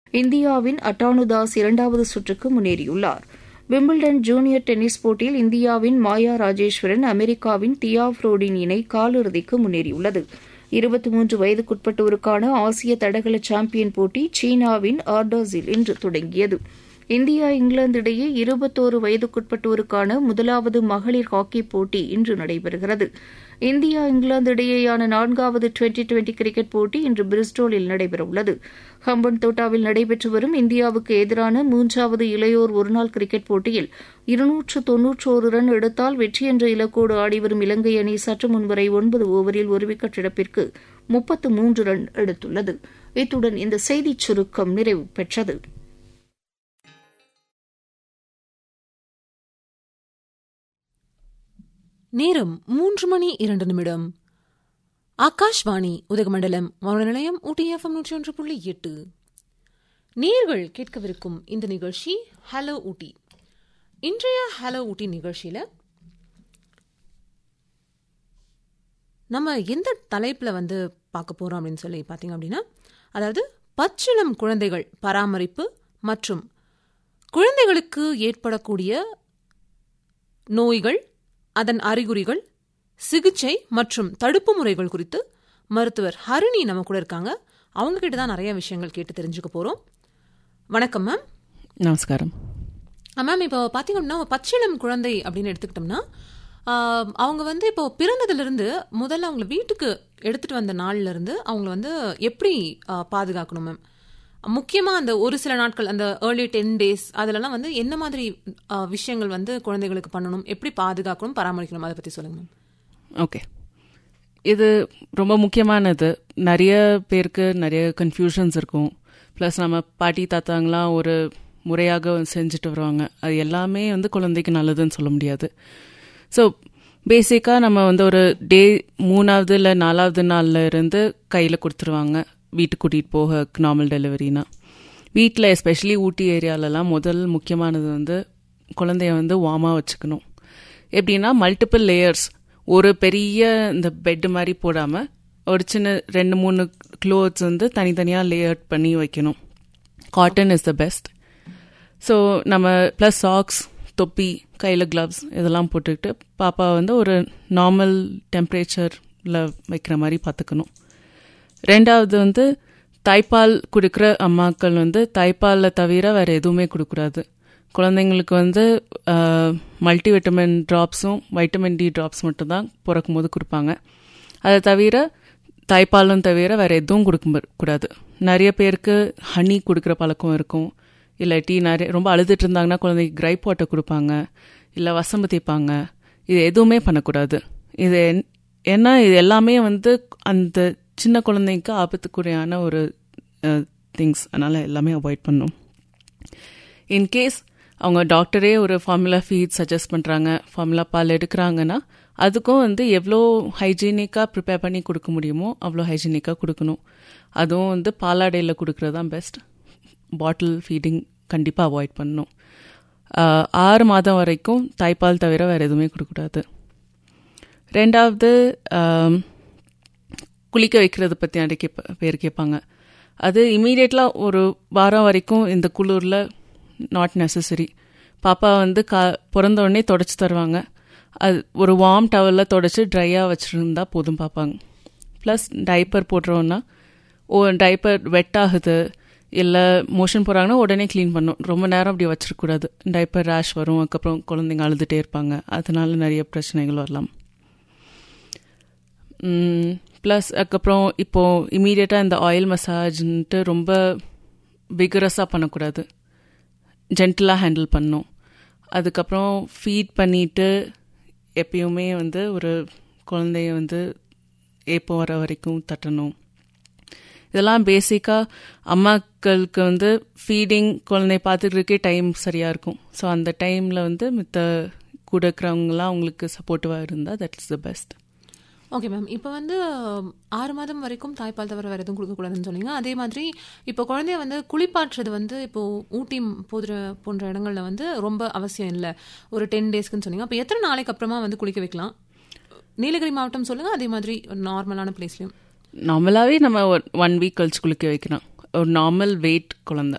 இந்தியாவின் அட்டானு தாஸ் இரண்டாவது சுற்றுக்கு முன்னேறியுள்ளார் விம்பிள்டன் ஜூனியர் டென்னிஸ் போட்டியில் இந்தியாவின் மாயா ராஜேஸ்வரன் அமெரிக்காவின் தியா ஃப்ரோடின் இணை காலிறுதிக்கு முன்னேறியுள்ளது இருபத்தி மூன்று வயதுக்குட்பட்டோருக்கான ஆசிய தடகள சாம்பியன் போட்டி சீனாவின் ஆர்டாஸில் இன்று தொடங்கியது இந்தியா இங்கிலாந்து இடையே இருபத்தோரு வயதுக்குட்பட்டோருக்கான முதலாவது மகளிர் ஹாக்கி போட்டி இன்று நடைபெறுகிறது இந்தியா இங்கிலாந்து இடையேயான நான்காவது டுவெண்டி டுவெண்டி கிரிக்கெட் போட்டி இன்று பிரிஸ்டோலில் நடைபெறவுள்ளது ஹம்பன் தோட்டாவில் நடைபெற்று வரும் இந்தியாவுக்கு எதிரான மூன்றாவது இளையோர் ஒருநாள் கிரிக்கெட் போட்டியில் இருநூற்று தொன்னூற்றோரு ரன் எடுத்தால் வெற்றி என்ற இலக்கோடு ஆடிவரும் இலங்கை அணி சற்று முன்வரை ஒன்பது ஓவரில் ஒரு விக்கெட் இழப்பிற்கு முப்பத்து மூன்று ரன் எடுத்துள்ளது இத்துடன் இந்த செய்திச் சுருக்கம் நிறைவு பெற்றது நேரம் மூன்று மணி இரண்டு நிமிடம் ஆகாஷ்வாணி உதகமண்டலம் வானொலி நிலையம் ஊட்டி எஃப்எம் நூற்றி ஒன்று புள்ளி எட்டு நேர்கள் கேட்கவிருக்கும் இந்த நிகழ்ச்சி ஹலோ ஊட்டி இன்றைய ஹலோ ஊட்டி நிகழ்ச்சியில நம்ம எந்த தலைப்பில் வந்து பார்க்க போகிறோம் அப்படின்னு சொல்லி பார்த்தீங்க அப்படின்னா அதாவது பச்சிளம் குழந்தைகள் பராமரிப்பு மற்றும் குழந்தைகளுக்கு ஏற்படக்கூடிய நோய்கள் அதன் அறிகுறிகள் சிகிச்சை மற்றும் தடுப்பு முறைகள் குறித்து மருத்துவர் ஹரிணி நம்ம கூட இருக்காங்க அவங்க கிட்ட தான் நிறைய விஷயங்கள் கேட்டு தெரிஞ்சுக்க போறோம் வணக்கம் மேம் நமஸ்காரம் மேம் இப்போ பார்த்தீங்க அப்படின்னா பச்சிளம் குழந்தை அப்படின்னு எடுத்துக்கிட்டோம்னா ஆஹ், அவங்க வந்து இப்போ பிறந்ததுலேருந்து முதல்ல அவங்கள வீட்டுக்கு எடுத்துட்டு வந்த நாள்ல இருந்து அவங்கள வந்து எப்படி ஆஹ், பாதுகாக்கணும் மேம் முக்கியமா அந்த ஒரு சில நாட்கள் அந்த ஏர்லி டென் டேஸ் அதுலலாம் வந்து என்ன மாதிரி ஆஹ், விஷயங்கள் வந்து குழந்தைகளுக்கு பண்ணணும் எப்படி பாதுகாக்கணும் பராமரிக்கணும் அதை பத்தி சொல்லுங்க மேம் ஓகே இது ரொம்ப முக்கியமானது நிறைய பேருக்கு நிறைய கன்ஃபியூஷன்ஸ் இருக்கும் ப்ளஸ் நம்ம பாட்டி தாத்தாங்களாம் ஒரு முறையாக செஞ்சுட்டு வருவாங்க அது எல்லாமே வந்து குழந்தைக்கு நல்லதுன்னு சொல்ல முடியாது ஸோ பேசிக்காக நம்ம வந்து ஒரு டே மூணாவது இல்லை நாலாவது நாள்ல இருந்து கையில் கொடுத்துருவாங்க வீட்டுக்கு கூட்டிகிட்டு போக நார்மல் டெலிவரினா வீட்டில் எஸ்பெஷலி ஊட்டி ஏரியாலலாம் முதல் முக்கியமானது வந்து குழந்தைய வந்து வார்மாக வச்சுக்கணும் எப்படின்னா மல்டிபிள் லேயர்ஸ் ஒரு பெரிய இந்த பெட் மாதிரி போடாமல் ஒரு சின்ன ரெண்டு மூணு க்ளோத்ஸ் வந்து தனித்தனியாக லேயர் பண்ணி வைக்கணும் cotton is the best so நம்ம ப்ளஸ் சாக்ஸ் தொப்பி கையில் க்ளவ்ஸ் இதெல்லாம் போட்டுக்கிட்டு பாப்பா வந்து ஒரு நார்மல் டெம்பரேச்சரில் வைக்கிற மாதிரி பார்த்துக்கணும் ரெண்டாவது வந்து தாய்ப்பால் கொடுக்குற அம்மாக்கள் வந்து தாய்ப்பாலில் தவிர வேறு எதுவுமே கொடுக்கூடாது குழந்தைங்களுக்கு வந்து மல்டி விட்டமின் ட்ராப்ஸும் வைட்டமின் டி ட்ராப்ஸ் மட்டும்தான் பிறக்கும் போது கொடுப்பாங்க அதை தவிர தாய்ப்பாலும் தவிர வேறு எதுவும் கொடுக்க கூடாது நிறைய பேருக்கு ஹனி கொடுக்குற பழக்கம் இருக்கும் இல்லாட்டி நிறைய ரொம்ப அழுதுட்டு இருந்தாங்கன்னா குழந்தைக்கு கிரைப் வாட்டர் கொடுப்பாங்க இல்லை வசம்பு தேய்ப்பாங்க இது எதுவுமே பண்ணக்கூடாது இது என்- ஏன்னா இது எல்லாமே வந்து அந்த சின்ன குழந்தைக்கு ஆபத்துக்குரியான ஒரு திங்ஸ் அதனால் எல்லாமே அவாய்ட் பண்ணும் இன்கேஸ் அவங்க டாக்டரே ஒரு ஃபார்முலா ஃபீட் சஜஸ்ட் பண்ணுறாங்க ஃபார்முலா பால் எடுக்கிறாங்கன்னா அதுக்கும் வந்து எவ்வளோ ஹைஜீனிக்காக ப்ரிப்பேர் பண்ணி கொடுக்க முடியுமோ அவ்வளோ ஹைஜீனிக்காக கொடுக்கணும் அதுவும் வந்து பாலாடையில் கொடுக்குறது தான் பெஸ்ட் பாட்டில் ஃபீடிங் கண்டிப்பாக அவாய்ட் பண்ணணும் ஆஹ், ஆறு மாதம் வரைக்கும் தாய்ப்பால் தவிர வேறு எதுவுமே கொடுக்கக்கூடாது ரெண்டாவது ஆம், குளிக்க வைக்கிறது பற்றி நிறைய கேப்ப பேர் கேட்பாங்க அது இமீடியட்லாக ஒரு வாரம் வரைக்கும் இந்த குளிரில் நாட் நெசசரி பாப்பா வந்து கா பிறந்த உடனே தொடச்சி தருவாங்க அது ஒரு வார்ம் டவலில் தொடச்சி ட்ரையாக வச்சுருந்தா போதும் பார்ப்பாங்க ப்ளஸ் டைப்பர் போடுறோன்னா ஓ டைப்பர் வெட் ஆகுது இல்லை மோஷன் போகிறாங்கன்னா உடனே க்ளீன் பண்ணும் ரொம்ப நேரம் அப்படி வச்சிருக்கக்கூடாது டைப்பர் ரேஷ் வரும் அதுக்கப்புறம் குழந்தைங்க அழுதுகிட்டே இருப்பாங்க அதனால நிறைய பிரச்சனைகள் வரலாம் ப்ளஸ் அதுக்கப்புறம் இப்போது இமீடியட்டாக இந்த ஆயில் மசாஜ்ன்ட்டு ரொம்ப விகரஸாக பண்ணக்கூடாது ஜென்டிலாக ஹேண்டில் பண்ணணும் அதுக்கப்புறம் ஃபீட் பண்ணிட்டு எப்பயுமே வந்து ஒரு குழந்தைய வந்து ஏப்போ வர வரைக்கும் தட்டணும் இதெல்லாம் பேசிக்காக அம்மாக்களுக்கு வந்து ஃபீடிங் குழந்தைய பார்த்துக்கிறதுக்கே டைம் சரியாக இருக்கும் ஸோ அந்த டைமில் வந்து மித்த கூட இருக்கிறவங்களாம் அவங்களுக்கு சப்போர்ட்டிவாக இருந்தால் that is the best okay ma'am இப்போ வந்து ஆறு மாதம் வரைக்கும் தாய்ப்பால் தவிர வேறு எதுவும் கொடுக்கக்கூடாதுன்னு சொன்னீங்க அதே மாதிரி இப்போ குழந்தைய வந்து குளிப்பாற்றுறது வந்து இப்போ ஊட்டி போதுற போன்ற இடங்கள்ல வந்து ரொம்ப அவசியம் இல்லை ஒரு டென் டேஸ்க்குன்னு சொன்னீங்க அப்போ எத்தனை நாளைக்கு அப்புறமா வந்து குளிக்க வைக்கலாம் நீலகிரி மாவட்டம் சொல்லுங்க அதே மாதிரி ஒரு நார்மலான பிளேஸ்லையும் நார்மலாகவே நம்ம ஒன் வீக் கழிச்சு குளிக்க வைக்கிறோம் ஒரு நார்மல் வெயிட் குழந்தை